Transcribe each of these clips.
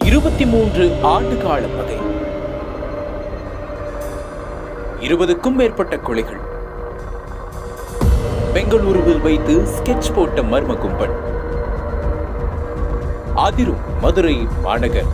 இருபத்தி மூன்று ஆண்டு கால பகை இருபதுக்கும் மேற்பட்ட கொலைகள் பெங்களூருவில் வைத்து ஸ்கெட்ச் போட்ட மர்ம கும்பல் அதிரும் மதுரை மாநகர்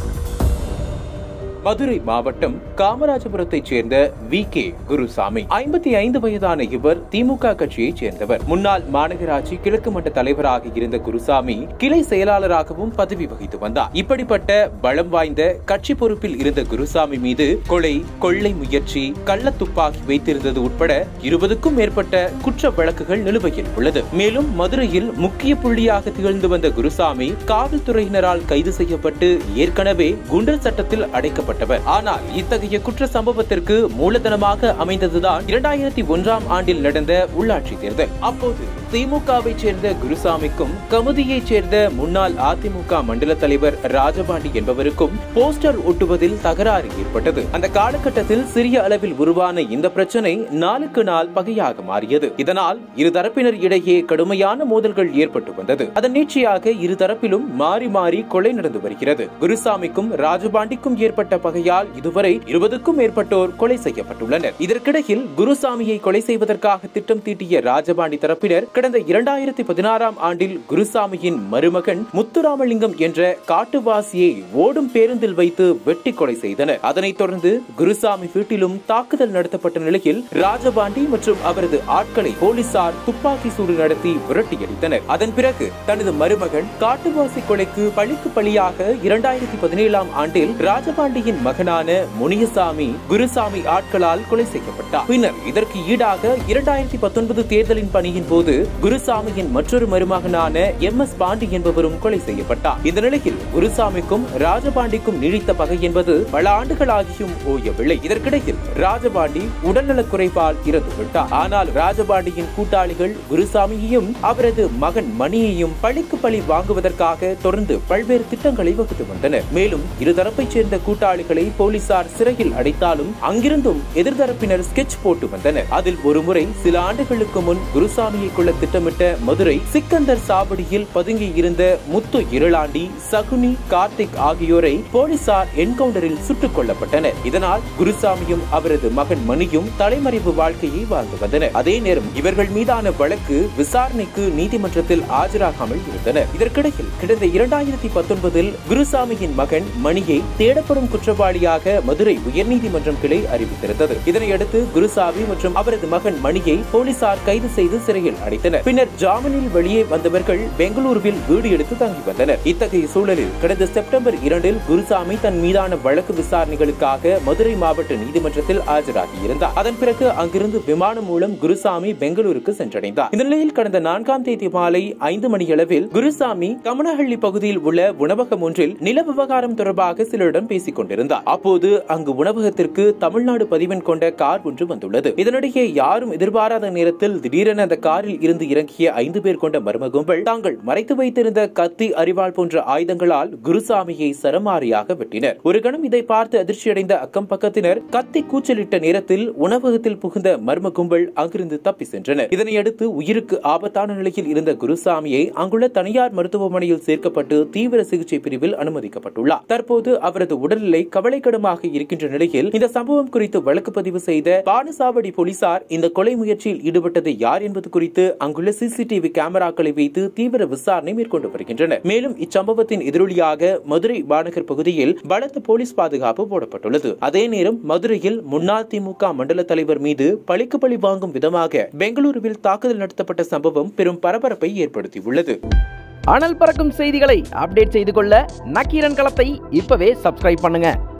மதுரை மாவட்டம் காமராஜபுரத்தைச் சேர்ந்த வி கே குருசாமி ஐம்பத்தி ஐந்து வயதான இவர் திமுக கட்சியைச் சேர்ந்தவர் முன்னாள் மாநகராட்சி கிழக்கு மட்ட தலைவராக இருந்த குருசாமி கிளை செயலாளராகவும் பதவி வகித்து வந்தார் இப்படிப்பட்ட பலம் வாய்ந்த கட்சி பொறுப்பில் இருந்த குருசாமி மீது கொலை கொள்ளை முயற்சி கள்ள துப்பாக்கி வைத்திருந்தது உட்பட இருபதுக்கும் மேற்பட்ட குற்ற வழக்குகள் நிலுவையில் உள்ளது மேலும் மதுரையில் முக்கிய புள்ளியாக திகழ்ந்து வந்த குருசாமி காவல்துறையினரால் கைது செய்யப்பட்டு ஏற்கனவே குண்டர் சட்டத்தில் அடைக்கப்பட்டவர் ஆனால் இத்தகைய குற்ற சம்பவத்திற்கு மூலதனமாக அமைந்ததுதான் இரண்டாயிரத்தி ஒன்றாம் ஆண்டில் நடந்த உள்ளாட்சி தேர்தல் அப்போது திமுகவை சேர்ந்த குருசாமிக்கும் கமுதியைச் சேர்ந்த முன்னாள் அதிமுக மண்டல தலைவர் ராஜபாண்டி என்பவருக்கும் போஸ்டர் ஒட்டுவதில் தகராறு ஏற்பட்டது அந்த காலகட்டத்தில் சிறிய அளவில் உருவான இந்த பிரச்சனை நாளுக்கு நாள் பகையாக மாறியது இதனால் இருதரப்பினர் இடையே கடுமையான மோதல்கள் ஏற்பட்டு வந்தது அதன் நீட்சியாக இருதரப்பிலும் மாறி மாறி கொலை நடந்து வருகிறது குருசாமிக்கும் ராஜபாண்டிக்கும் ஏற்பட்ட பகையால் இதுவரை இருபதுக்கும் மேற்பட்டோர் கொலை செய்யப்பட்டுள்ளனர் இதற்கிடையில் குருசாமியை கொலை செய்வதற்காக திட்டம் தீட்டிய ராஜபாண்டி தரப்பினர் கடந்த இரண்டாயிரத்தி பதினாறாம் ஆண்டில் குருசாமியின் மருமகன் முத்துராமலிங்கம் என்ற காட்டுவாசியை ஓடும் பேருந்தில் வைத்து வெட்டி கொலை செய்தனர் அதனைத் தொடர்ந்து குருசாமி வீட்டிலும் தாக்குதல் நடத்தப்பட்ட நிலையில் ராஜபாண்டி மற்றும் அவரது ஆட்களை போலீசார் துப்பாக்கி சூடு நடத்தி விரட்டியடித்தனர் அதன் பிறகு தனது மருமகன் காட்டுவாசி கொலைக்கு பழிக்கு பழியாக இரண்டாயிரத்தி பதினேழாம் ஆண்டில் ராஜபாண்டியின் மகனான முனியசாமி குருசாமி ஆட்களால் கொலை செய்யப்பட்டார் பின்னர் இதற்கு ஈடாக இரண்டாயிரத்தி பத்தொன்பது தேர்தலின் பணியின் போது குருசாமியின் மற்றொரு மருமகனான எம் எஸ் பாண்டி என்பவரும் கொலை செய்யப்பட்டார் இந்த நிலையில் குருசாமிக்கும் ராஜபாண்டிக்கும் நீடித்த பகை என்பது பல ஆண்டுகளாகியும் ஓயவில்லை இதற்கிடையில் ராஜபாண்டி உடல்நலக் குறைவால் இறந்து விட்டார் ஆனால் ராஜபாண்டியின் கூட்டாளிகள் குருசாமியையும் அவரது மகன் மணியையும் பழிக்கு பழி வாங்குவதற்காக தொடர்ந்து பல்வேறு திட்டங்களை வகுத்து வந்தனர் மேலும் இருதரப்பைச் சேர்ந்த கூட்டாளிகளை போலீசார் சிறையில் அடைத்தாலும் அங்கிருந்தும் எதிர்தரப்பினர் ஸ்கெட்ச் போட்டு வந்தனர் அதில் ஒருமுறை சில ஆண்டுகளுக்கு முன் குருசாமியை கொள்ள திட்டமிட்ட மதுரை சிக்கந்தர் சாவடியில் பதுங்கி இருந்த முத்து இருளாண்டி சகுனி கார்த்திக் ஆகியோரை போலீசார் என்கவுண்டரில் சுட்டுக் கொல்லப்பட்டனர் இதனால் குருசாமியும் அவரது மகன் மணியும் தலைமறைவு வாழ்க்கையை வாழ்ந்து வந்தனர் அதே நேரம் இவர்கள் மீதான வழக்கு விசாரணைக்கு நீதிமன்றத்தில் ஆஜராகாமல் இருந்தனர் இதற்கிடையில் கடந்த இரண்டாயிரத்தி பத்தொன்பதில் குருசாமியின் மகன் மணியை தேடப்படும் குற்றவாளியாக மதுரை உயர்நீதிமன்றம் கிளை அறிவித்திருந்தது இதனையடுத்து குருசாமி மற்றும் அவரது மகன் மணியை போலீசார் கைது செய்து சிறையில் அடைத்தனர் பின்னர் ஜாமீனில் வெளியே வந்தவர்கள் பெங்களூருவில் வீடு எடுத்து தங்கி வந்தனர் இத்தகைய சூழலில் கடந்த செப்டம்பர் இரண்டில் குருசாமி தன் மீதான வழக்கு விசாரணைகளுக்காக மதுரை மாவட்ட நீதிமன்றத்தில் ஆஜராகியிருந்தார் அதன் பிறகு அங்கிருந்து விமானம் மூலம் குருசாமி பெங்களூருக்கு சென்றடைந்தார் இந்த நிலையில் கடந்த நான்காம் தேதி மாலை ஐந்து மணியளவில் குருசாமி கமனஹள்ளி பகுதியில் உள்ள உணவகம் ஒன்றில் நில விவகாரம் தொடர்பாக சிலரிடம் பேசிக் கொண்டிருந்தார் அப்போது அங்கு உணவகத்திற்கு தமிழ்நாடு பதிவெண் கொண்ட கார் ஒன்று வந்துள்ளது இதனிடையே யாரும் எதிர்பாராத நேரத்தில் திடீரென அந்த காரில் இருந்து இறங்கிய ஐந்து பேர் கொண்ட மர்ம கும்பல் தாங்கள் மறைத்து வைத்திருந்த கத்தி அரிவாள் போன்ற ஆயுதங்களால் குருசாமியை சரமாரியாக வெட்டினர் ஒரு கணம் இதை பார்த்து அதிர்ச்சியடைந்த அக்கம் பக்கத்தினர் கத்தி கூச்சலிட்ட நேரத்தில் உணவகத்தில் புகுந்த மர்ம கும்பல் அங்கிருந்து தப்பி சென்றனர் இதனையடுத்து உயிருக்கு ஆபத்தான நிலையில் இருந்த குருசாமியை அங்குள்ள தனியார் மருத்துவமனையில் சேர்க்கப்பட்டு தீவிர சிகிச்சை பிரிவில் அனுமதிக்கப்பட்டுள்ளார் தற்போது அவரது உடல்நிலை கவலைக்கிடமாக இருக்கின்ற நிலையில் இந்த சம்பவம் குறித்து வழக்கு பதிவு செய்த பானசாவடி போலீசார் இந்த கொலை முயற்சியில் ஈடுபட்டது யார் என்பது குறித்து அங்குள்ள சிசிடிவி கேமராக்களை வைத்து தீவிர விசாரணை மேற்கொண்டு வருகின்றனர் மேலும் இச்சம்பவத்தின் எதிரொலியாக மதுரை மாநகர் பகுதியில் பலத்த போலீஸ் பாதுகாப்பு போடப்பட்டுள்ளது அதே நேரம் மதுரையில் முன்னாள் திமுக மண்டல தலைவர் மீது பழிக்கு பழி வாங்கும் விதமாக பெங்களூருவில் தாக்குதல் நடத்தப்பட்ட சம்பவம் பெரும் பரபரப்பை ஏற்படுத்தியுள்ளது அனல் பறக்கும் செய்திகளை அப்டேட் செய்து கொள்ள நக்கீரன் களத்தை இப்பவே சப்ஸ்கிரைப் பண்ணுங்க